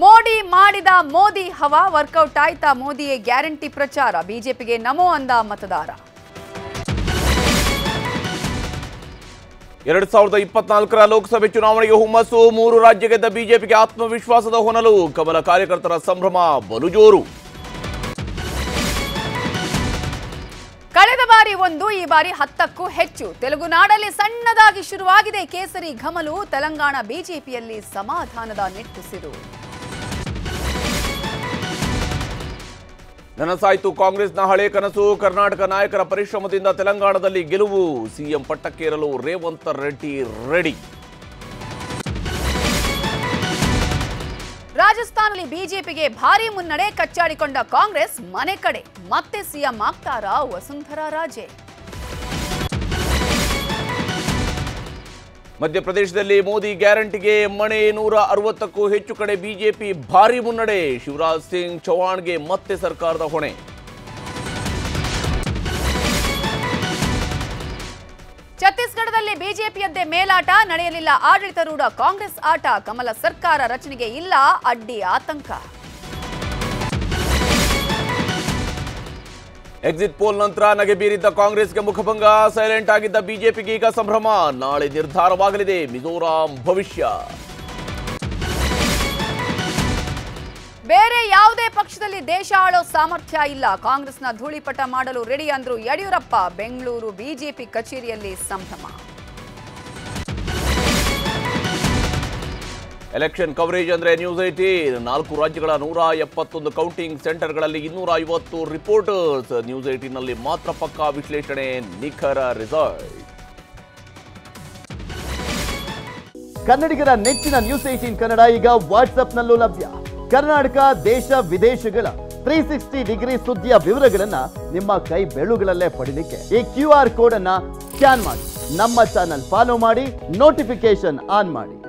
ಮೋಡಿ ಮಾಡಿದ ಮೋದಿ ಹವಾ ವರ್ಕೌಟ್ ಆಯ್ತಾ ಮೋದಿಯೇ ಗ್ಯಾರಂಟಿ ಪ್ರಚಾರ ಬಿಜೆಪಿಗೆ ನಮೋ ಅಂದ ಮತದಾರ ಎರಡ್ ಸಾವಿರದ ಇಪ್ಪತ್ನಾಲ್ಕರ ಲೋಕಸಭೆ ಚುನಾವಣೆಗೆ ಹುಮ್ಮಸ್ಸು ಮೂರು ರಾಜ್ಯ ಗೆದ್ದ ಬಿಜೆಪಿಗೆ ಆತ್ಮವಿಶ್ವಾಸದ ಹೊನಲು ಕಮಲ ಕಾರ್ಯಕರ್ತರ ಸಂಭ್ರಮ ಬಲು ಜೋರು ಕಳೆದ ಬಾರಿ ಒಂದು ಈ ಬಾರಿ ಹತ್ತಕ್ಕೂ ಹೆಚ್ಚು ತೆಲುಗುನಾಡಲ್ಲಿ ಸಣ್ಣದಾಗಿ ಶುರುವಾಗಿದೆ ಕೇಸರಿ ಘಮಲು ತೆಲಂಗಾಣ ಬಿಜೆಪಿಯಲ್ಲಿ ಸಮಾಧಾನದ ನಿಟ್ಟುಸಿರು ನನಸಾಯ್ತು ಕಾಂಗ್ರೆಸ್ನ ಹಳೆ ಕನಸು ಕರ್ನಾಟಕ ನಾಯಕರ ಪರಿಶ್ರಮದಿಂದ ತೆಲಂಗಾಣದಲ್ಲಿ ಗೆಲುವು ಸಿಎಂ ಪಟ್ಟಕ್ಕೇರಲು ರೇವಂತ್ ರೆಡ್ಡಿ ರೆಡಿ ರಾಜಸ್ಥಾನದಲ್ಲಿ ಬಿಜೆಪಿಗೆ ಭಾರಿ ಮುನ್ನಡೆ ಕಚ್ಚಾಡಿಕೊಂಡ ಕಾಂಗ್ರೆಸ್ ಮನೆ ಕಡೆ ಮತ್ತೆ ಸಿಎಂ ಆಗ್ತಾರಾ ವಸುಂಧರಾ ರಾಜೆ ಮಧ್ಯಪ್ರದೇಶದಲ್ಲಿ ಮೋದಿ ಗ್ಯಾರಂಟಿಗೆ ಮಣೆ ನೂರ ಅರವತ್ತಕ್ಕೂ ಹೆಚ್ಚು ಕಡೆ ಬಿಜೆಪಿ ಭಾರಿ ಮುನ್ನಡೆ ಶಿವರಾಜ್ ಸಿಂಗ್ ಚೌಹಾಣ್ಗೆ ಮತ್ತೆ ಸರ್ಕಾರದ ಹೊಣೆ ಛತ್ತೀಸ್ಗಢದಲ್ಲಿ ಬಿಜೆಪಿಯದ್ದೇ ಮೇಲಾಟ ನಡೆಯಲಿಲ್ಲ ಆಡಳಿತಾರೂಢ ಕಾಂಗ್ರೆಸ್ ಆಟ ಕಮಲ ಸರ್ಕಾರ ರಚನೆಗೆ ಇಲ್ಲ ಅಡ್ಡಿ ಆತಂಕ ಎಕ್ಸಿಟ್ ಪೋಲ್ ನಂತರ ನಗೆ ಬೀರಿದ್ದ ಕಾಂಗ್ರೆಸ್ಗೆ ಮುಖಭಂಗ ಸೈಲೆಂಟ್ ಆಗಿದ್ದ ಬಿಜೆಪಿಗೆ ಈಗ ಸಂಭ್ರಮ ನಾಳೆ ನಿರ್ಧಾರವಾಗಲಿದೆ ಮಿಜೋರಾಂ ಭವಿಷ್ಯ ಬೇರೆ ಯಾವುದೇ ಪಕ್ಷದಲ್ಲಿ ದೇಶ ಆಳೋ ಸಾಮರ್ಥ್ಯ ಇಲ್ಲ ಕಾಂಗ್ರೆಸ್ನ ಧೂಳಿಪಟ ಮಾಡಲು ರೆಡಿ ಅಂದ್ರು ಯಡಿಯೂರಪ್ಪ ಬೆಂಗಳೂರು ಬಿಜೆಪಿ ಕಚೇರಿಯಲ್ಲಿ ಸಂಭ್ರಮ ಎಲೆಕ್ಷನ್ ಕವರೇಜ್ ಅಂದ್ರೆ ನ್ಯೂಸ್ ಏಟೀನ್ ನಾಲ್ಕು ರಾಜ್ಯಗಳ ನೂರ ಎಪ್ಪತ್ತೊಂದು ಕೌಂಟಿಂಗ್ ಸೆಂಟರ್ಗಳಲ್ಲಿ ಇನ್ನೂರ ಐವತ್ತು ರಿಪೋರ್ಟರ್ಸ್ ನ್ಯೂಸ್ ಏಟೀನ್ ನಲ್ಲಿ ಮಾತ್ರ ಪಕ್ಕಾ ವಿಶ್ಲೇಷಣೆ ನಿಖರ ರಿಸಲ್ಟ್ ಕನ್ನಡಿಗರ ನೆಚ್ಚಿನ ನ್ಯೂಸ್ ಏಟೀನ್ ಕನ್ನಡ ಈಗ ವಾಟ್ಸ್ಆಪ್ನಲ್ಲೂ ಲಭ್ಯ ಕರ್ನಾಟಕ ದೇಶ ವಿದೇಶಗಳ ತ್ರೀ ಸಿಕ್ಸ್ಟಿ ಡಿಗ್ರಿ ಸುದ್ದಿಯ ವಿವರಗಳನ್ನ ನಿಮ್ಮ ಕೈ ಬೆಳುಗಳಲ್ಲೇ ಪಡಿಲಿಕ್ಕೆ ಈ ಕ್ಯೂ ಆರ್ ಕೋಡ್ ಅನ್ನ ಸ್ಕ್ಯಾನ್ ಮಾಡಿ ನಮ್ಮ ಚಾನಲ್ ಫಾಲೋ ಮಾಡಿ ನೋಟಿಫಿಕೇಶನ್ ಆನ್ ಮಾಡಿ